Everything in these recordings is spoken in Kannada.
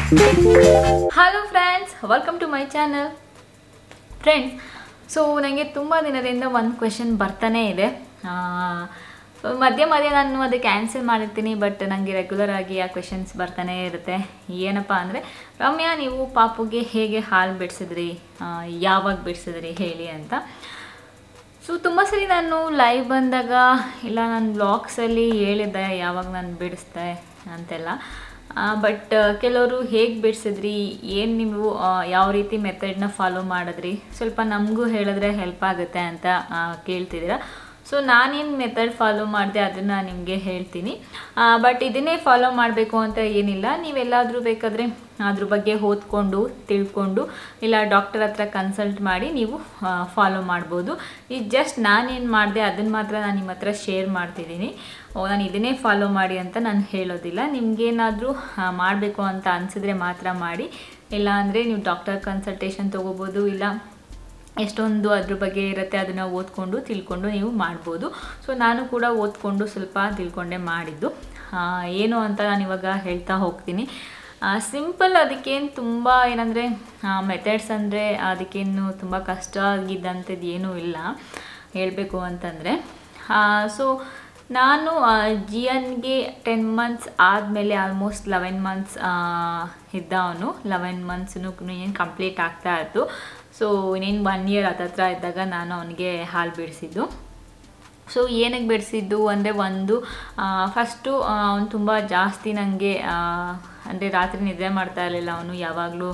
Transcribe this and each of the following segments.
hello friends welcome to my channel friends so ನನಗೆ ತುಂಬ ದಿನದಿಂದ ಒಂದು ಕ್ವೆಶನ್ ಬರ್ತಾನೇ ಇದೆ ಆ, so ಮಧ್ಯೆ ಮಧ್ಯೆ ನಾನು ಅದಕ್ಕೆ ಆನ್ಸರ್ ಮಾಡಿರ್ತೀನಿ ಬಟ್ ನನಗೆ ರೆಗ್ಯುಲರ್ ಆಗಿ ಆ ಕ್ವೆಶನ್ಸ್ ಬರ್ತಾನೆ ಇರುತ್ತೆ ಏನಪ್ಪ ಅಂದರೆ ರಮ್ಯಾ ನೀವು ಪಾಪುಗೆ ಹೇಗೆ ಹಾಲು ಬಿಡಿಸಿದ್ರಿ ಯಾವಾಗ ಬಿಡಿಸಿದ್ರಿ ಹೇಳಿ ಅಂತ ಸೊ ತುಂಬ ಸರಿ ನಾನು ಲೈವ್ ಬಂದಾಗ ಇಲ್ಲ ನಾನು ಬ್ಲಾಗ್ಸಲ್ಲಿ ಹೇಳಿದ್ದೆ ಯಾವಾಗ ನಾನು ಬಿಡಿಸ್ದೆ ಅಂತೆಲ್ಲ ಬಟ್ ಕೆಲವರು ಹೇಗೆ ಬಿಡಿಸಿದ್ರಿ ಏನು ನೀವು ಆ, ಯಾವ ರೀತಿ ಮೆಥಡ್ನ ಫಾಲೋ ಮಾಡಿದ್ರಿ ಸ್ವಲ್ಪ ನಮಗೂ ಹೇಳಿದ್ರೆ ಹೆಲ್ಪ್ ಆಗುತ್ತೆ ಅಂತ ಆ, ಕೇಳ್ತಿದ್ದೀರಾ ಸೊ ನಾನೇನು ಮೆಥಡ್ ಫಾಲೋ ಮಾಡಿದೆ ಅದನ್ನು ನಿಮಗೆ ಹೇಳ್ತೀನಿ ಬಟ್ ಇದನ್ನೇ ಫಾಲೋ ಮಾಡಬೇಕು ಅಂತ ಏನಿಲ್ಲ ನೀವೆಲ್ಲಾದರೂ ಬೇಕಾದರೆ ಅದ್ರ ಬಗ್ಗೆ ಓದ್ಕೊಂಡು ತಿಳ್ಕೊಂಡು ಇಲ್ಲ ಡಾಕ್ಟರ್ ಹತ್ರ ಕನ್ಸಲ್ಟ್ ಮಾಡಿ ನೀವು ಫಾಲೋ ಮಾಡ್ಬೋದು ಈಗ ಜಸ್ಟ್ ನಾನೇನು ಮಾಡಿದೆ ಅದನ್ನು ಮಾತ್ರ ನಾನು ನಿಮ್ಮ ಹತ್ರ ಶೇರ್ ಮಾಡ್ತಿದ್ದೀನಿ ಓ ನಾನು ಇದನ್ನೇ ಫಾಲೋ ಮಾಡಿ ಅಂತ ನಾನು ಹೇಳೋದಿಲ್ಲ ನಿಮ್ಗೇನಾದರೂ ಮಾಡಬೇಕು ಅಂತ ಅನಿಸಿದ್ರೆ ಮಾತ್ರ ಮಾಡಿ ಇಲ್ಲ ಅಂದರೆ ನೀವು ಡಾಕ್ಟರ್ ಕನ್ಸಲ್ಟೇಷನ್ ತೊಗೋಬೋದು ಇಲ್ಲ ಎಷ್ಟೊಂದು ಅದ್ರ ಬಗ್ಗೆ ಇರುತ್ತೆ ಅದನ್ನು ಓದ್ಕೊಂಡು ತಿಳ್ಕೊಂಡು ನೀವು ಮಾಡ್ಬೋದು ಸೊ ನಾನು ಕೂಡ ಓದ್ಕೊಂಡು ಸ್ವಲ್ಪ ತಿಳ್ಕೊಂಡೆ ಮಾಡಿದ್ದು ಆ, ಏನು ಅಂತ ನಾನು ಇವಾಗ ಹೇಳ್ತಾ ಹೋಗ್ತೀನಿ ಸಿಂಪಲ್ ಅದಕ್ಕೇನು ತುಂಬ ಏನಂದರೆ ಮೆಥಡ್ಸ್ ಅಂದರೆ ಅದಕ್ಕೇನು ತುಂಬ ಕಷ್ಟ ಆಗಿದ್ದಂಥದ್ದು ಏನೂ ಇಲ್ಲ ಹೇಳಬೇಕು ಅಂತಂದರೆ ಸೊ ನಾನು ಜಿ ಎನ್ಗೆ ಟೆನ್ ಮಂತ್ಸ್ ಆದಮೇಲೆ ಆಲ್ಮೋಸ್ಟ್ ಲೆವೆನ್ ಮಂತ್ಸ್ ಇದ್ದ ಅವನು ಲೆವೆನ್ ಮಂತ್ಸ್ನು ಏನು ಕಂಪ್ಲೀಟ್ ಆಗ್ತಾ ಇತ್ತು ಸೊ ಇನ್ನೇನು ಒನ್ ಇಯರ್ ಹತ್ತತ್ರ ಇದ್ದಾಗ ನಾನು ಅವನಿಗೆ ಹಾಲು ಬಿಡಿಸಿದ್ದು ಸೊ ಏನಕ್ಕೆ ಬಿಡಿಸಿದ್ದು ಅಂದರೆ ಒಂದು ಫಸ್ಟು ಅವನು ತುಂಬ ಜಾಸ್ತಿ ನನಗೆ ಅಂದರೆ ರಾತ್ರಿ ನಿದ್ರೆ ಮಾಡ್ತಾ ಇರಲಿಲ್ಲ ಅವನು ಯಾವಾಗಲೂ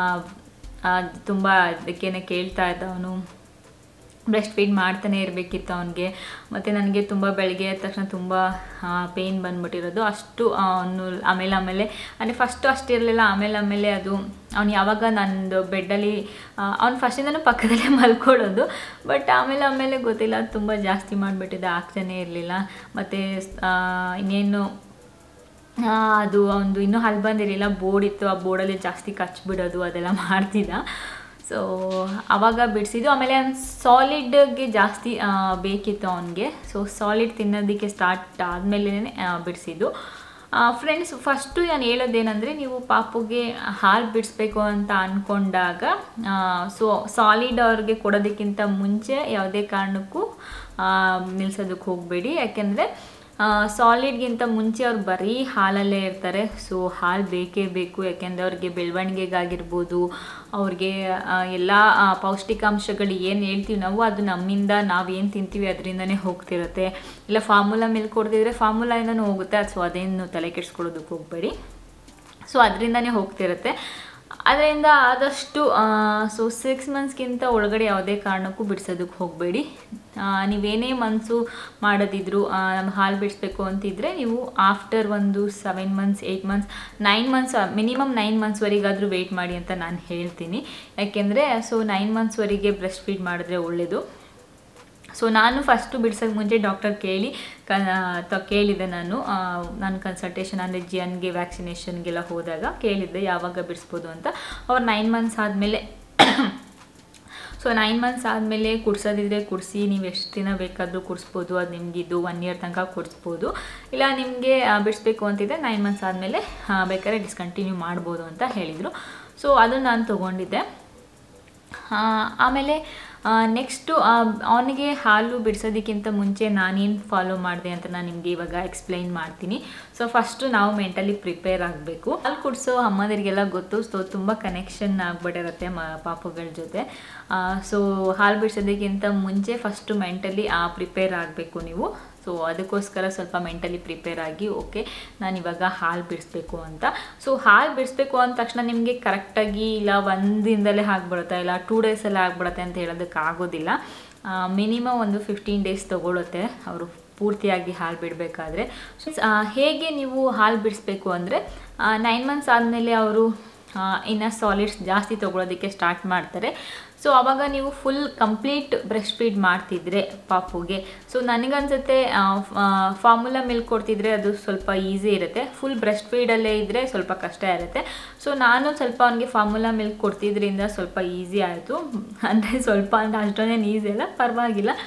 ತುಂಬ ಅದಕ್ಕೇನೆ ಕೇಳ್ತಾ ಇದ್ದ ಅವನು ಬ್ರೆಸ್ಟ್ ಫೀಡ್ ಮಾಡ್ತಾನೆ ಇರಬೇಕಿತ್ತು ಅವನಿಗೆ ಮತ್ತು ನನಗೆ ತುಂಬ ಬೆಳಗ್ಗೆ ಎದ್ದ ತಕ್ಷಣ ತುಂಬ ಪೇಯ್ನ್ ಬಂದ್ಬಿಟ್ಟಿರೋದು ಅಷ್ಟು ಅವನು ಆಮೇಲೆ ಆಮೇಲೆ ಅಂದರೆ ಫಸ್ಟು ಅಷ್ಟಿರಲಿಲ್ಲ ಆಮೇಲೆ ಆಮೇಲೆ ಅದು ಅವ್ನು ಯಾವಾಗ ನಂದು ಬೆಡ್ಡಲ್ಲಿ ಅವ್ನು ಫಸ್ಟಿಂದನೂ ಪಕ್ಕದಲ್ಲೇ ಮಲ್ಕೊಳ್ಳೋದು ಬಟ್ ಆಮೇಲೆ ಆಮೇಲೆ ಗೊತ್ತಿಲ್ಲ ತುಂಬ ಜಾಸ್ತಿ ಮಾಡಿಬಿಟ್ಟಿದ್ದೆ ಆಗ್ತಾನೇ ಇರಲಿಲ್ಲ ಮತ್ತು ಇನ್ನೇನು ಆ, ಅದು ಒಂದು ಇನ್ನೂ ಹಲ್ ಬಂದಿರಲಿಲ್ಲ ಬೋರ್ಡ್ ಇತ್ತು ಆ ಬೋರ್ಡಲ್ಲಿ ಜಾಸ್ತಿ ಕಚ್ಬಿಡೋದು ಅದೆಲ್ಲ ಮಾಡ್ತಿದ್ದ ಸೊ ಆವಾಗ ಬಿಡಿಸಿದ್ದು ಆಮೇಲೆ ಅವ್ನು ಸಾಲಿಡ್ಗೆ ಜಾಸ್ತಿ ಆ, ಬೇಕಿತ್ತು ಅವನಿಗೆ ಸೊ ಸಾಲಿಡ್ ತಿನ್ನೋದಕ್ಕೆ ಸ್ಟಾರ್ಟ್ ಆದಮೇಲೆ ಬಿಡಿಸಿದ್ದು ಫ್ರೆಂಡ್ಸ್ ಫಸ್ಟು ನಾನು ಹೇಳೋದೇನೆಂದರೆ ನೀವು ಪಾಪುಗೆ ಹಾಲು ಬಿಡಿಸ್ಬೇಕು ಅಂತ ಅಂದ್ಕೊಂಡಾಗ ಸೊ ಸಾಲಿಡ್ ಅವ್ರಿಗೆ ಕೊಡೋದಕ್ಕಿಂತ ಮುಂಚೆ ಯಾವುದೇ ಕಾರಣಕ್ಕೂ ನಿಲ್ಸೋದಕ್ಕೆ ಹೋಗಬೇಡಿ ಯಾಕೆಂದರೆ ಸಾಲಿಡ್ಗಿಂತ ಮುಂಚೆ ಅವ್ರು ಬರೀ ಹಾಲಲ್ಲೇ ಇರ್ತಾರೆ ಸೊ ಹಾಲು ಬೇಕೇ ಬೇಕು ಯಾಕೆಂದರೆ ಅವ್ರಿಗೆ ಬೆಳವಣಿಗೆಗಾಗಿರ್ಬೋದು ಅವ್ರಿಗೆ ಎಲ್ಲ ಪೌಷ್ಟಿಕಾಂಶಗಳು ಏನು ಹೇಳ್ತೀವಿ ನಾವು ಅದು ನಮ್ಮಿಂದ ನಾವು ಏನು ತಿಂತೀವಿ ಅದರಿಂದನೇ ಹೋಗ್ತಿರುತ್ತೆ ಇಲ್ಲ ಫಾರ್ಮುಲಾ ಮಿಲ್ಕ್ ಕೊಡ್ತಿದ್ರೆ ಫಾರ್ಮುಲಾಯಿಂದನೂ ಹೋಗುತ್ತೆ ಅದು ಸೊ ಅದೇನು ತಲೆ ಕೆಡಿಸ್ಕೊಳ್ಳೋದಕ್ಕೆ ಹೋಗಬೇಡಿ ಸೊ ಅದರಿಂದನೇ ಹೋಗ್ತಿರುತ್ತೆ ಅದರಿಂದ ಆದಷ್ಟು ಸೊ ಸಿಕ್ಸ್ ಮಂತ್ಸ್ಗಿಂತ ಒಳಗಡೆ ಯಾವುದೇ ಕಾರಣಕ್ಕೂ ಬಿಡಿಸೋದಕ್ಕೆ ಹೋಗಬೇಡಿ ನೀವೇನೇ ಮನಸ್ಸು ಮಾಡೋದಿದ್ರು ನಮ್ಮ ಹಾಲು ಬಿಡಿಸ್ಬೇಕು ಅಂತಿದ್ರೆ ನೀವು ಆಫ್ಟರ್ ಒಂದು seven months eight months nine months minimum nine ಮಂತ್ಸ್ವರೆಗಾದರೂ ವೆಯ್ಟ್ ಮಾಡಿ ಅಂತ ನಾನು ಹೇಳ್ತೀನಿ ಯಾಕೆಂದರೆ ಸೊ ನೈನ್ ಮಂತ್ಸ್ವರೆಗೆ ಬ್ರೆಸ್ಟ್ ಫೀಡ್ ಮಾಡಿದ್ರೆ ಒಳ್ಳೆಯದು ಸೊ ನಾನು ಫಸ್ಟು ಬಿಡ್ಸೋಕ್ಕೆ ಮುಂಚೆ ಡಾಕ್ಟರ್ ಕೇಳಿ ಕ ತ ಕೇಳಿದೆ ನಾನು ಆ, ನಾನು ಕನ್ಸಲ್ಟೇಷನ್ ಅಂದರೆ ಜಿ ಎನ್ಗೆ ವ್ಯಾಕ್ಸಿನೇಷನ್ಗೆಲ್ಲ ಹೋದಾಗ ಕೇಳಿದ್ದೆ ಯಾವಾಗ ಬಿಡಿಸ್ಬೋದು ಅಂತ ಅವ್ರು ನೈನ್ ಮಂತ್ಸ್ ಆದಮೇಲೆ ಸೊ ನೈನ್ ಮಂತ್ಸ್ ಆದಮೇಲೆ ಕುಡ್ಸೋದಿದ್ರೆ ಕುಡಿಸಿ ನೀವು ಎಷ್ಟು ದಿನ ಬೇಕಾದರೂ ಕುಡಿಸ್ಬೋದು ಅದು ನಿಮಗಿದ್ದು ಒನ್ ಇಯರ್ ತನಕ ಕುಡಿಸ್ಬೋದು ಇಲ್ಲ ನಿಮಗೆ ಬಿಡಿಸ್ಬೇಕು ಅಂತಿದ್ರೆ ನೈನ್ ಮಂತ್ಸ್ ಆದಮೇಲೆ ಬೇಕಾದ್ರೆ ಡಿಸ್ಕಂಟಿನ್ಯೂ ಮಾಡ್ಬೋದು ಅಂತ ಹೇಳಿದರು ಸೊ ಅದನ್ನು ನಾನು ತೊಗೊಂಡಿದ್ದೆ ಆ, ಆಮೇಲೆ ನೆಕ್ಸ್ಟು ಅವನಿಗೆ ಹಾಲು ಬಿಡಿಸೋದಕ್ಕಿಂತ ಮುಂಚೆ ನಾನೇನು ಫಾಲೋ ಮಾಡಿದೆ ಅಂತ ನಾನು ನಿಮಗೆ ಇವಾಗ ಎಕ್ಸ್ಪ್ಲೈನ್ ಮಾಡ್ತೀನಿ ಸೊ ಫಸ್ಟು ನಾವು ಮೆಂಟಲಿ ಪ್ರಿಪೇರ್ ಆಗಬೇಕು ಹಾಲು ಕುಡಿಸೋ ಅಮ್ಮದರಿಗೆಲ್ಲ ಗೊತ್ತು ಸೊ ತುಂಬ ಕನೆಕ್ಷನ್ ಆಗಿಬಿಟ್ಟಿರುತ್ತೆ ಮ ಪಾಪುಗಳ ಜೊತೆ ಸೊ ಹಾಲು ಬಿಡಿಸೋದಕ್ಕಿಂತ ಮುಂಚೆ ಫಸ್ಟು ಮೆಂಟಲಿ ಪ್ರಿಪೇರ್ ಆಗಬೇಕು ನೀವು ಸೊ ಅದಕ್ಕೋಸ್ಕರ ಸ್ವಲ್ಪ ಮೆಂಟಲಿ ಪ್ರಿಪೇರ್ ಆಗಿ ಓಕೆ ನಾನು ಇವಾಗ ಹಾಲು ಬಿಡಿಸ್ಬೇಕು ಅಂತ ಸೊ ಹಾಲು ಬಿಡಿಸ್ಬೇಕು ಅಂದ ತಕ್ಷಣ ನಿಮಗೆ ಕರೆಕ್ಟಾಗಿ ಇಲ್ಲ ಒಂದು ದಿನದಲ್ಲೇ ಆಗ್ಬಿಡುತ್ತೆ ಇಲ್ಲ ಟೂ ಡೇಸಲ್ಲೇ ಆಗ್ಬಿಡುತ್ತೆ ಅಂತ ಹೇಳೋದಕ್ಕೆ ಆಗೋದಿಲ್ಲ ಮಿನಿಮಮ್ ಒಂದು ಫಿಫ್ಟೀನ್ ಡೇಸ್ ತೊಗೊಳುತ್ತೆ ಅವರು ಪೂರ್ತಿಯಾಗಿ ಹಾಲು ಬಿಡಬೇಕಾದ್ರೆ ಸೊ ಹೇಗೆ ನೀವು ಹಾಲು ಬಿಡಿಸ್ಬೇಕು ಅಂದರೆ ನೈನ್ ಮಂತ್ಸ್ ಆದಮೇಲೆ ಅವರು ಇನ್ನು ಸಾಲಿಡ್ಸ್ ಜಾಸ್ತಿ ತೊಗೊಳೋದಕ್ಕೆ ಸ್ಟಾರ್ಟ್ ಮಾಡ್ತಾರೆ ಸೊ ಆವಾಗ ನೀವು ಫುಲ್ ಕಂಪ್ಲೀಟ್ ಬ್ರೆಸ್ಟ್ ಫೀಡ್ ಮಾಡ್ತಿದ್ರೆ ಪಾಪುಗೆ ಸೊ ನನಗನ್ಸುತ್ತೆ ಫಾರ್ಮುಲಾ ಮಿಲ್ಕ್ ಕೊಡ್ತಿದ್ರೆ ಅದು ಸ್ವಲ್ಪ ಈಸಿ ಇರುತ್ತೆ ಫುಲ್ ಬ್ರೆಸ್ಟ್ ಫೀಡಲ್ಲೇ ಇದ್ದರೆ ಸ್ವಲ್ಪ ಕಷ್ಟ ಇರುತ್ತೆ ಸೊ ನಾನು ಸ್ವಲ್ಪ ಅವನಿಗೆ ಫಾರ್ಮುಲಾ ಮಿಲ್ಕ್ ಕೊಡ್ತಿದ್ರಿಂದ ಸ್ವಲ್ಪ ಈಸಿ ಆಯಿತು ಅಂದರೆ ಸ್ವಲ್ಪ ಅಂದರೆ ಅಷ್ಟೊಂದೇನು ಈಸಿ ಅಲ್ಲ ಪರವಾಗಿಲ್ಲ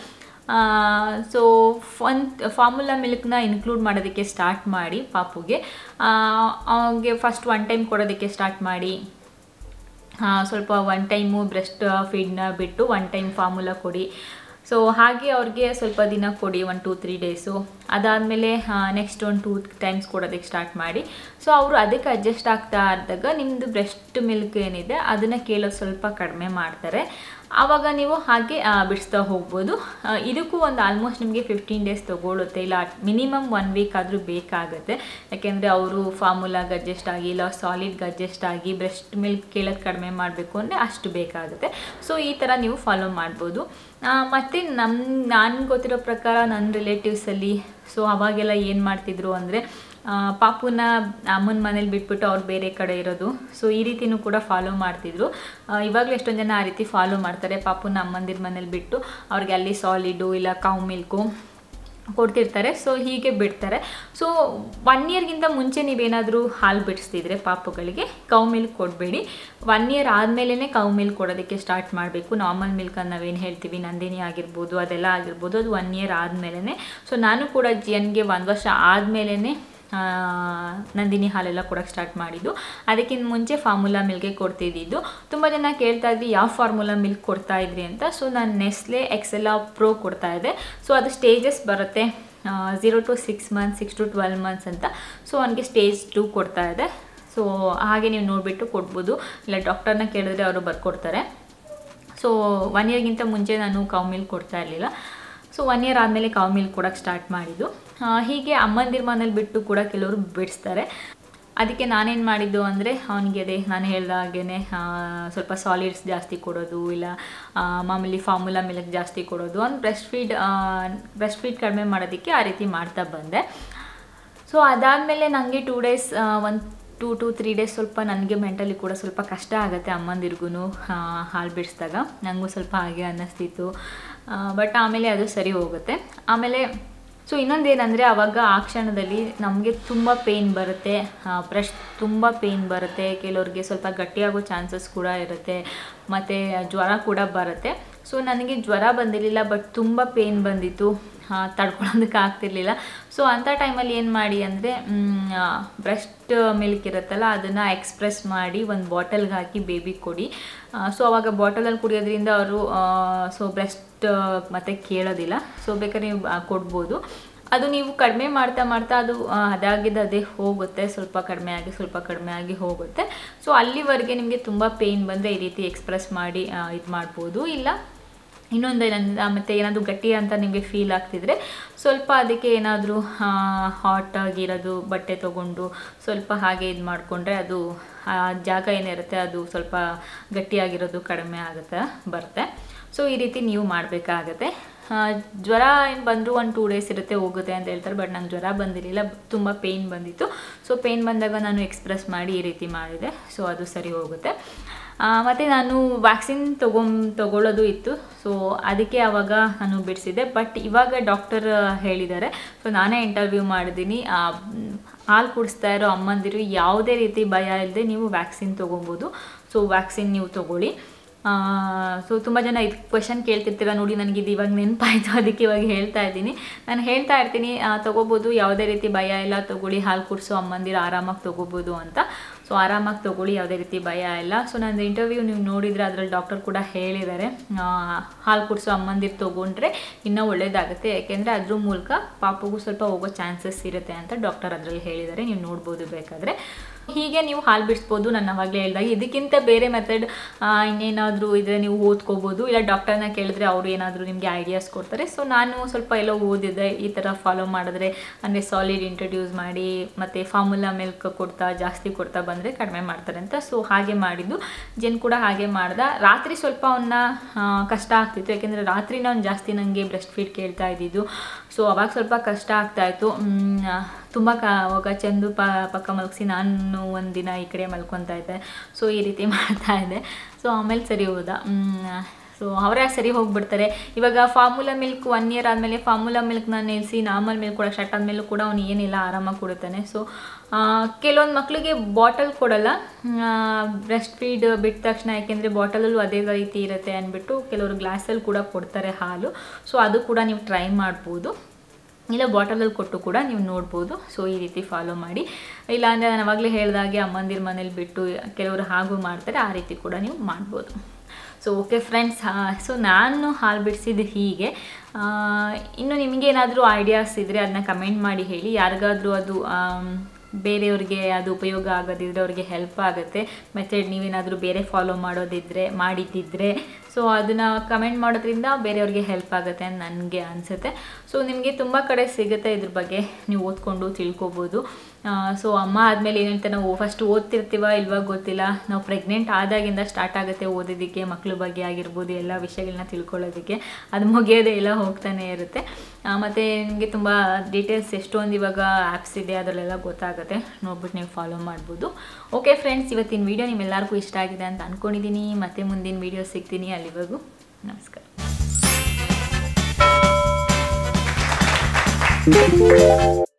ಸೊ ಒಂದು ಫಾರ್ಮುಲಾ ಮಿಲ್ಕ್ನ ಇನ್ಕ್ಲೂಡ್ ಮಾಡೋದಕ್ಕೆ ಸ್ಟಾರ್ಟ್ ಮಾಡಿ ಪಾಪುಗೆ ಅವನಿಗೆ ಫಸ್ಟ್ ಒನ್ ಟೈಮ್ ಕೊಡೋದಕ್ಕೆ ಸ್ಟಾರ್ಟ್ ಮಾಡಿ ಆ, ಸ್ವಲ್ಪ ಒನ್ ಟೈಮು ಬ್ರೆಸ್ಟ್ ಫೀಡ್ನ ಬಿಟ್ಟು ಒನ್ ಟೈಮ್ ಫಾರ್ಮುಲಾ ಕೊಡಿ ಸೊ ಹಾಗೆ ಅವ್ರಿಗೆ ಸ್ವಲ್ಪ ದಿನ ಕೊಡಿ ಒನ್ ಟೂ ತ್ರೀ ಡೇಸು ಅದಾದಮೇಲೆ ನೆಕ್ಸ್ಟ್ ಒಂದು ಟೂ ಟೈಮ್ಸ್ ಕೊಡೋದಕ್ಕೆ ಸ್ಟಾರ್ಟ್ ಮಾಡಿ ಸೊ ಅವರು ಅದಕ್ಕೆ ಅಡ್ಜಸ್ಟ್ ಆಗ್ತಾ ಇದ್ದಾಗ ನಿಮ್ಮದು ಬ್ರೆಸ್ಟ್ ಮಿಲ್ಕ್ ಏನಿದೆ ಅದನ್ನು ಕೇಳೋದು ಸ್ವಲ್ಪ ಕಡಿಮೆ ಮಾಡ್ತಾರೆ ಆವಾಗ ನೀವು ಹಾಗೆ ಆ, ಬಿಡಿಸ್ತಾ ಹೋಗ್ಬೋದು ಆ, ಇದಕ್ಕೂ ಒಂದು ಆಲ್ಮೋಸ್ಟ್ ನಿಮಗೆ ಫಿಫ್ಟೀನ್ ಡೇಸ್ ತೊಗೊಳುತ್ತೆ ಇಲ್ಲ ಮಿನಿಮಮ್ ಒನ್ ವೀಕ್ ಆದರೂ ಬೇಕಾಗುತ್ತೆ ಯಾಕೆಂದರೆ ಅವರು ಫಾರ್ಮುಲಾಗೆ ಅಡ್ಜಸ್ಟ್ ಆಗಿ ಇಲ್ಲ ಸಾಲಿಡ್ಗೆ ಅಡ್ಜಸ್ಟ್ ಆಗಿ ಬ್ರೆಸ್ಟ್ ಮಿಲ್ಕ್ ಕೇಳೋದು ಕಡಿಮೆ ಮಾಡಬೇಕು ಅಂದರೆ ಅಷ್ಟು ಬೇಕಾಗುತ್ತೆ ಸೊ ಈ ಥರ ನೀವು ಫಾಲೋ ಮಾಡ್ಬೋದು ಆ, ಮತ್ತು ನಮ್ಮ ನಾನು ಗೊತ್ತಿರೋ ಪ್ರಕಾರ ನನ್ನ ರಿಲೇಟಿವ್ಸಲ್ಲಿ ಸೊ ಅವಾಗೆಲ್ಲ ಏನು ಮಾಡ್ತಿದ್ರು ಅಂದರೆ ಪಾಪುನ ಅಮ್ಮನ ಮನೇಲಿ ಬಿಟ್ಬಿಟ್ಟು ಅವ್ರು ಬೇರೆ ಕಡೆ ಇರೋದು ಸೊ ಈ ರೀತಿನೂ ಕೂಡ ಫಾಲೋ ಮಾಡ್ತಿದ್ರು ಆ, ಇವಾಗಲೂ ಎಷ್ಟೊಂದು ಜನ ಆ ರೀತಿ ಫಾಲೋ ಮಾಡ್ತಾರೆ ಪಾಪುನ ಅಮ್ಮಂದಿರ ಮನೇಲಿ ಬಿಟ್ಟು ಅವ್ರಿಗೆ ಅಲ್ಲಿ ಸಾಲಿಡು ಇಲ್ಲ ಕೌ ಮಿಲ್ಕು ಕೊಡ್ತಿರ್ತಾರೆ ಸೊ ಹೀಗೆ ಬಿಡ್ತಾರೆ ಸೊ ಒನ್ ಇಯರ್ಗಿಂತ ಮುಂಚೆ ನೀವೇನಾದರೂ ಹಾಲು ಬಿಡಿಸ್ತಿದ್ರೆ ಪಾಪುಗಳಿಗೆ ಕೌ ಮಿಲ್ಕ್ ಕೊಡಬೇಡಿ ಒನ್ ಇಯರ್ ಆದಮೇಲೆ ಕೌ ಮಿಲ್ಕ್ ಕೊಡೋದಕ್ಕೆ ಸ್ಟಾರ್ಟ್ ಮಾಡಬೇಕು ನಾರ್ಮಲ್ ಮಿಲ್ಕ್ ಅಂತ ನಾವೇನು ಹೇಳ್ತೀವಿ ನಂದಿನಿ ಆಗಿರ್ಬೋದು ಅದೆಲ್ಲ ಆಗಿರ್ಬೋದು ಅದು ಒನ್ ಇಯರ್ ಆದಮೇಲೆ ಸೊ ನಾನು ಕೂಡ ಜಿಯನ್ಗೆ ಒಂದು ವರ್ಷ ಆದಮೇಲೆ ನಂದಿನಿ ಹಾಲೆಲ್ಲ ಕೊಡೋಕ್ಕೆ ಸ್ಟಾರ್ಟ್ ಮಾಡಿದ್ದು ಅದಕ್ಕಿಂತ ಮುಂಚೆ ಫಾರ್ಮುಲಾ ಮಿಲ್ಗೆ ಕೊಡ್ತಿದ್ದಿದ್ದು ತುಂಬ ಜನ ಕೇಳ್ತಾ ಇದ್ವಿ ಯಾವ ಫಾರ್ಮುಲಾ ಮಿಲ್ಕ್ ಕೊಡ್ತಾ ಇದ್ರಿ ಅಂತ ಸೊ ನಾನು ನೆಸ್ಲೆ ಎಕ್ಸೆಲಾ ಪ್ರೋ ಕೊಡ್ತಾ ಇದ್ದೆ ಸೊ ಅದು ಸ್ಟೇಜಸ್ ಬರುತ್ತೆ zero to six months six to twelve months ಅಂತ ಸೊ ಅವನಿಗೆ ಸ್ಟೇಜ್ ಟೂ ಕೊಡ್ತಾ ಇದೆ ಸೊ ಹಾಗೆ ನೀವು ನೋಡಿಬಿಟ್ಟು ಕೊಡ್ಬೋದು ಇಲ್ಲ ಡಾಕ್ಟರ್ನ ಕೇಳಿದ್ರೆ ಅವರು ಬರ್ಕೊಡ್ತಾರೆ ಸೊ ಒನ್ ಇಯರ್ಗಿಂತ ಮುಂಚೆ ನಾನು ಕೌ ಮಿಲ್ಕ್ ಕೊಡ್ತಾ ಇರಲಿಲ್ಲ ಸೊ ಒನ್ ಇಯರ್ ಆದಮೇಲೆ ಕೌ ಮಿಲ್ಕ್ ಕೊಡೋಕ್ಕೆ ಸ್ಟಾರ್ಟ್ ಮಾಡಿದ್ದು ಆ, ಹೀಗೆ ಅಮ್ಮಂದಿರ ಮನೇಲಿ ಬಿಟ್ಟು ಕೂಡ ಕೆಲವರು ಬಿಡಿಸ್ತಾರೆ ಅದಕ್ಕೆ ನಾನೇನು ಮಾಡಿದ್ದು ಅಂದರೆ ಅವನಿಗೆ ಅದೇ ನಾನು ಹೇಳ್ದಾಗೇ ಸ್ವಲ್ಪ ಸಾಲಿಡ್ಸ್ ಜಾಸ್ತಿ ಕೊಡೋದು ಇಲ್ಲ ಆ, ಮಾಮೂಲಿ ಫಾರ್ಮುಲಾ ಮಿಲ್ಕ್ ಜಾಸ್ತಿ ಕೊಡೋದು ಒಂದು ಬ್ರೆಸ್ಟ್ ಫೀಡ್ ಬ್ರೆಸ್ಟ್ ಫೀಡ್ ಕಡಿಮೆ ಮಾಡೋದಕ್ಕೆ ಆ ರೀತಿ ಮಾಡ್ತಾ ಬಂದೆ ಸೊ ಅದಾದಮೇಲೆ ನನಗೆ ಟೂ ಡೇಸ್ ಒಂದು ಟೂ ಟು ತ್ರೀ ಡೇಸ್ ಸ್ವಲ್ಪ ನನಗೆ ಮೆಂಟಲಿ ಕೂಡ ಸ್ವಲ್ಪ ಕಷ್ಟ ಆಗುತ್ತೆ ಅಮ್ಮಂದಿರ್ಗೂ ಹಾಲು ಬಿಡಿಸಿದಾಗ ನನಗೂ ಸ್ವಲ್ಪ ಹಾಗೆ ಅನ್ನಿಸ್ತಿತ್ತು ಬಟ್ ಆಮೇಲೆ ಅದು ಸರಿ ಹೋಗುತ್ತೆ ಆಮೇಲೆ ಸೊ ಇನ್ನೊಂದೇನೆಂದರೆ ಆವಾಗ ಆ ಕ್ಷಣದಲ್ಲಿ ನಮಗೆ ತುಂಬ ಪೇಯ್ನ್ ಬರುತ್ತೆ ಬ್ರಷ್ ತುಂಬ ಪೇಯ್ನ್ ಬರುತ್ತೆ ಕೆಲವ್ರಿಗೆ ಸ್ವಲ್ಪ ಗಟ್ಟಿಯಾಗೋ ಚಾನ್ಸಸ್ ಕೂಡ ಇರುತ್ತೆ ಮತ್ತು ಜ್ವರ ಕೂಡ ಬರುತ್ತೆ ಸೊ ನನಗೆ ಜ್ವರ ಬಂದಿರಲಿಲ್ಲ ಬಟ್ ತುಂಬ ಪೇಯ್ನ್ ಬಂದಿತ್ತು ತಡ್ಕೊಳ್ಳೋದಕ್ಕೆ ಆಗ್ತಿರ್ಲಿಲ್ಲ ಸೊ ಅಂಥ ಟೈಮಲ್ಲಿ ಏನು ಮಾಡಿ ಅಂದರೆ ಬ್ರೆಸ್ಟ್ ಮಿಲ್ಕ್ ಇರುತ್ತಲ್ಲ ಅದನ್ನು ಎಕ್ಸ್ಪ್ರೆಸ್ ಮಾಡಿ ಒಂದು ಬಾಟಲ್ಗೆ ಹಾಕಿ ಬೇಬಿ ಕೊಡಿ ಸೊ ಅವಾಗ ಬಾಟಲಲ್ಲಿ ಕುಡಿಯೋದ್ರಿಂದ ಅವರು ಸೊ ಬ್ರೆಸ್ಟ್ ಮತ್ತು ಕೇಳೋದಿಲ್ಲ ಸೊ ಬೇಕಾದ್ರೆ ನೀವು ಆ, ಕೊಡ್ಬೋದು ಅದು ನೀವು ಕಡಿಮೆ ಮಾಡ್ತಾ ಮಾಡ್ತಾ ಅದು ಆ, ಅದಾಗಿದ್ದು ಅದೇ ಹೋಗುತ್ತೆ ಸ್ವಲ್ಪ ಕಡಿಮೆ ಆಗಿ ಸ್ವಲ್ಪ ಕಡಿಮೆ ಆಗಿ ಹೋಗುತ್ತೆ ಸೊ ಅಲ್ಲಿವರೆಗೆ ನಿಮಗೆ ತುಂಬ ಪೇಯ್ನ್ ಬಂದರೆ ಈ ರೀತಿ ಎಕ್ಸ್ಪ್ರೆಸ್ ಮಾಡಿ ಇದು ಮಾಡ್ಬೋದು ಇಲ್ಲ ಇನ್ನೊಂದು ಏನಂದ್ರೆ ಮತ್ತು ಏನಾದರೂ ಗಟ್ಟಿ ಅಂತ ನಿಮಗೆ ಫೀಲ್ ಆಗ್ತಿದ್ರೆ ಸ್ವಲ್ಪ ಅದಕ್ಕೆ ಏನಾದರೂ ಹಾಟ್ ಆಗಿರೋದು ಬಟ್ಟೆ ತೊಗೊಂಡು ಸ್ವಲ್ಪ ಹಾಗೆ ಇದು ಮಾಡಿಕೊಂಡ್ರೆ ಅದು ಆ ಜಾಗ ಏನಿರುತ್ತೆ ಅದು ಸ್ವಲ್ಪ ಗಟ್ಟಿಯಾಗಿರೋದು ಕಡಿಮೆ ಆಗುತ್ತೆ ಬರುತ್ತೆ ಸೊ ಈ ರೀತಿ ನೀವು ಮಾಡಬೇಕಾಗತ್ತೆ ಜ್ವರ ಏನು ಬಂದರೂ ಒಂದು ಟೂ ಡೇಸ್ ಇರುತ್ತೆ ಹೋಗುತ್ತೆ ಅಂತ ಹೇಳ್ತಾರೆ ಬಟ್ ನಂಗೆ ಜ್ವರ ಬಂದಿರಲಿಲ್ಲ ತುಂಬ ಪೇಯ್ನ್ ಬಂದಿತ್ತು ಸೊ ಪೇಯ್ನ್ ಬಂದಾಗ ನಾನು ಎಕ್ಸ್ಪ್ರೆಸ್ ಮಾಡಿ ಈ ರೀತಿ ಮಾಡಿದೆ ಸೊ ಅದು ಸರಿ ಹೋಗುತ್ತೆ ಮತ್ತು ನಾನು ವ್ಯಾಕ್ಸಿನ್ ತಗೊಂ ತಗೊಳ್ಳೋದು ಇತ್ತು ಸೊ ಅದಕ್ಕೆ ಆವಾಗ ನಾನು ಬಿಡಿಸಿದ್ದೆ ಬಟ್ ಇವಾಗ ಡಾಕ್ಟರ್ ಹೇಳಿದ್ದಾರೆ ಸೊ ನಾನೇ ಇಂಟರ್ವ್ಯೂ ಮಾಡಿದ್ದೀನಿ ಹಾಲು ಕುಡಿಸ್ತಾ ಇರೋ ಅಮ್ಮಂದಿರು ಯಾವುದೇ ರೀತಿ ಭಯ ಇಲ್ಲದೆ ನೀವು ವ್ಯಾಕ್ಸಿನ್ ತೊಗೊಬೋದು ಸೊ ವ್ಯಾಕ್ಸಿನ್ ನೀವು ತೊಗೊಳ್ಳಿ ಸೊ ತುಂಬ ಜನ ಇದು ಕ್ವೆಶನ್ ಕೇಳ್ತಿರ್ತೀರ ನೋಡಿ ನನಗೆ ಇದು ಇವಾಗ ನೆನಪಾಯಿತು ಅದಕ್ಕೆ ಇವಾಗ ಹೇಳ್ತಾ ಇದ್ದೀನಿ ನಾನು ಹೇಳ್ತಾ ಇರ್ತೀನಿ ಆ, ತಗೋಬೋದು ಯಾವುದೇ ರೀತಿ ಭಯ ಇಲ್ಲ ತಗೊಳ್ಳಿ ಹಾಲು ಕುಡಿಸೋ ಅಮ್ಮಂದಿರು ಆರಾಮಾಗಿ ತಗೋಬೋದು ಅಂತ ಸೊ ಆರಾಮಾಗಿ ತಗೊಳ್ಳಿ ಯಾವುದೇ ರೀತಿ ಭಯ ಇಲ್ಲ ಸೊ ನಂದು ಇಂಟರ್ವ್ಯೂ ನೀವು ನೋಡಿದರೆ ಅದರಲ್ಲಿ ಡಾಕ್ಟರ್ ಕೂಡ ಹೇಳಿದ್ದಾರೆ ಆ, ಹಾಲು ಕುಡಿಸೋ ಅಮ್ಮಂದಿರು ತೊಗೊಂಡ್ರೆ ಇನ್ನೂ ಒಳ್ಳೇದಾಗುತ್ತೆ ಯಾಕೆಂದರೆ ಅದ್ರ ಮೂಲಕ ಪಾಪಗೂ ಸ್ವಲ್ಪ ಹೋಗೋ ಚಾನ್ಸಸ್ ಇರುತ್ತೆ ಅಂತ ಡಾಕ್ಟರ್ ಅದರಲ್ಲಿ ಹೇಳಿದ್ದಾರೆ ನೀವು ನೋಡ್ಬೋದು ಬೇಕಾದರೆ ಹೀಗೆ ನೀವು ಹಾಲು ಬಿಡಿಸ್ಬೋದು ನಾನು ಅವಾಗಲೇ ಹೇಳಿದಾಗ ಇದಕ್ಕಿಂತ ಬೇರೆ ಮೆಥಡ್ ಇನ್ನೇನಾದರೂ ಇದ್ರೆ ನೀವು ಓದ್ಕೋಬೋದು ಇಲ್ಲ ಡಾಕ್ಟರ್ನ ಕೇಳಿದ್ರೆ ಅವರು ಏನಾದರೂ ನಿಮಗೆ ಐಡಿಯಾಸ್ ಕೊಡ್ತಾರೆ ಸೊ ನಾನು ಸ್ವಲ್ಪ ಎಲ್ಲೋ ಓದಿದ್ದೆ ಈ ಥರ ಫಾಲೋ ಮಾಡಿದ್ರೆ ಅಂದರೆ ಸಾಲಿಡ್ ಇಂಟ್ರಡ್ಯೂಸ್ ಮಾಡಿ ಮತ್ತು ಫಾರ್ಮುಲಾ ಮಿಲ್ಕ್ ಕೊಡ್ತಾ ಜಾಸ್ತಿ ಕೊಡ್ತಾ ಬಂದರೆ ಕಡಿಮೆ ಮಾಡ್ತಾರೆ ಅಂತ ಸೊ ಹಾಗೆ ಮಾಡಿದ್ದು ಜನ್ ಕೂಡ ಹಾಗೆ ಮಾಡ್ದ ರಾತ್ರಿ ಸ್ವಲ್ಪ ಅವನ್ನ ಕಷ್ಟ ಆಗ್ತಿತ್ತು ಯಾಕೆಂದರೆ ರಾತ್ರಿ ನಾನು ಜಾಸ್ತಿ ನನಗೆ ಬ್ರೆಸ್ಟ್ ಫೀಡ್ ಕೇಳ್ತಾ ಇದ್ದಿದ್ದು ಸೊ ಅವಾಗ ಸ್ವಲ್ಪ ಕಷ್ಟ ಆಗ್ತಾಯಿತ್ತು ತುಂಬ ಕ ಅವಾಗ ಚಂದು ಪ ಪಕ್ಕ ಮಲಗಿಸಿ ನಾನು ಒಂದು ದಿನ ಈ ಕಡೆ ಮಲ್ಕೊತಾ ಇದ್ದೆ ಸೊ ಈ ರೀತಿ ಮಾಡ್ತಾ ಇದ್ದೆ ಸೊ ಆಮೇಲೆ ಸರಿ ಹೋದ ಸೊ ಅವರೇ ಸರಿ ಹೋಗ್ಬಿಡ್ತಾರೆ ಇವಾಗ ಫಾರ್ಮುಲಾ ಮಿಲ್ಕ್ ಒನ್ ಇಯರ್ ಆದಮೇಲೆ ಫಾರ್ಮುಲಾ ಮಿಲ್ಕ್ನ ನಿಲ್ಲಿಸಿ ನಾರ್ಮಲ್ ಮಿಲ್ಕ್ ಕೊಡೋಕೆ ಸ್ಟಾರ್ಟ್ ಆದಮೇಲೂ ಕೂಡ ಅವ್ನು ಏನಿಲ್ಲ ಆರಾಮಾಗಿ ಕೊಡುತ್ತಾನೆ ಸೊ ಕೆಲವೊಂದು ಮಕ್ಕಳಿಗೆ ಬಾಟಲ್ ಕೊಡಲ್ಲ ಬ್ರೆಸ್ಟ್ ಫೀಡ್ ಬಿಟ್ಟ ತಕ್ಷಣ ಯಾಕೆಂದರೆ ಬಾಟಲಲ್ಲೂ ಅದೇ ರೀತಿ ಇರುತ್ತೆ ಅಂದ್ಬಿಟ್ಟು ಕೆಲವರು ಗ್ಲಾಸಲ್ಲಿ ಕೂಡ ಕೊಡ್ತಾರೆ ಹಾಲು ಸೊ ಅದು ಕೂಡ ನೀವು ಟ್ರೈ ಮಾಡ್ಬೋದು ಇಲ್ಲ ಬಾಟಲಲ್ಲಿ ಕೊಟ್ಟು ಕೂಡ ನೀವು ನೋಡ್ಬೋದು ಸೊ ಈ ರೀತಿ ಫಾಲೋ ಮಾಡಿ ಇಲ್ಲಾಂದರೆ ನಾನು ಅವಾಗಲೇ ಹೇಳ್ದಾಗೆ ಅಮ್ಮಂದಿರ ಮನೇಲಿ ಬಿಟ್ಟು ಕೆಲವರು ಹಾಗೂ ಮಾಡ್ತಾರೆ ಆ ರೀತಿ ಕೂಡ ನೀವು ಮಾಡ್ಬೋದು ಸೊ ಓಕೆ ಫ್ರೆಂಡ್ಸ್ ಸೊ ನಾನು ಹಾಲು ಬಿಡಿಸಿದ್ದು ಹೀಗೆ ಆ, ಇನ್ನು ನಿಮಗೇನಾದರೂ ಐಡಿಯಾಸ್ ಇದ್ದರೆ ಅದನ್ನ ಕಮೆಂಟ್ ಮಾಡಿ ಹೇಳಿ ಯಾರಿಗಾದರೂ ಅದು ಆಮ್, ಬೇರೆಯವ್ರಿಗೆ ಅದು ಉಪಯೋಗ ಆಗೋದಿದ್ರೆ ಅವ್ರಿಗೆ ಹೆಲ್ಪ್ ಆಗುತ್ತೆ ಮೆಥಡ್ ನೀವೇನಾದರೂ ಬೇರೆ ಫಾಲೋ ಮಾಡೋದಿದ್ದರೆ ಮಾಡಿದ್ದಿದ್ರೆ ಸೊ ಅದನ್ನು ಕಮೆಂಟ್ ಮಾಡೋದ್ರಿಂದ ಬೇರೆಯವ್ರಿಗೆ ಹೆಲ್ಪ್ ಆಗುತ್ತೆ ಅಂತ ನನಗೆ ಅನಿಸುತ್ತೆ ಸೊ ನಿಮಗೆ ತುಂಬ ಕಡೆ ಸಿಗುತ್ತೆ ಇದ್ರ ಬಗ್ಗೆ ನೀವು ಓದ್ಕೊಂಡು ತಿಳ್ಕೊಬೋದು ಸೊ ಅಮ್ಮ ಆದಮೇಲೆ ಏನು ಹೇಳ್ತಾರೆ ನಾವು ಫಸ್ಟ್ ಓದ್ತಿರ್ತೀವ ಇಲ್ವಾ ಗೊತ್ತಿಲ್ಲ ನಾವು ಪ್ರೆಗ್ನೆಂಟ್ ಆದಾಗಿಂದ ಸ್ಟಾರ್ಟ್ ಆಗುತ್ತೆ ಓದೋದಕ್ಕೆ ಮಕ್ಳ ಬಗ್ಗೆ ಆಗಿರ್ಬೋದು ಎಲ್ಲ ವಿಷಯಗಳನ್ನ ತಿಳ್ಕೊಳ್ಳೋದಕ್ಕೆ ಅದು ಮುಗಿಯೋದೇ ಇಲ್ಲ ಹೋಗ್ತಾನೆ ಇರುತ್ತೆ ಆ, ಮತ್ತು ನಿಮಗೆ ತುಂಬ ಡೀಟೇಲ್ಸ್ ಎಷ್ಟೊಂದು ಇವಾಗ ಆ್ಯಪ್ಸ್ ಇದೆ ಅದರಲ್ಲೆಲ್ಲ ಗೊತ್ತಾಗುತ್ತೆ ನೋಡ್ಬಿಟ್ಟು ನೀವು ಫಾಲೋ ಮಾಡ್ಬೋದು ಓಕೆ ಫ್ರೆಂಡ್ಸ್ ಇವತ್ತಿನ ವೀಡಿಯೋ ನಿಮ್ಮೆಲ್ಲರಿಗೂ ಇಷ್ಟ ಆಗಿದೆ ಅಂತ ಅಂದ್ಕೊಂಡಿದ್ದೀನಿ ಮತ್ತೆ ಮುಂದಿನ ವೀಡಿಯೋ ಸಿಗ್ತೀನಿ ಅಲ್ಲಿವರೆಗೂ ನಮಸ್ಕಾರ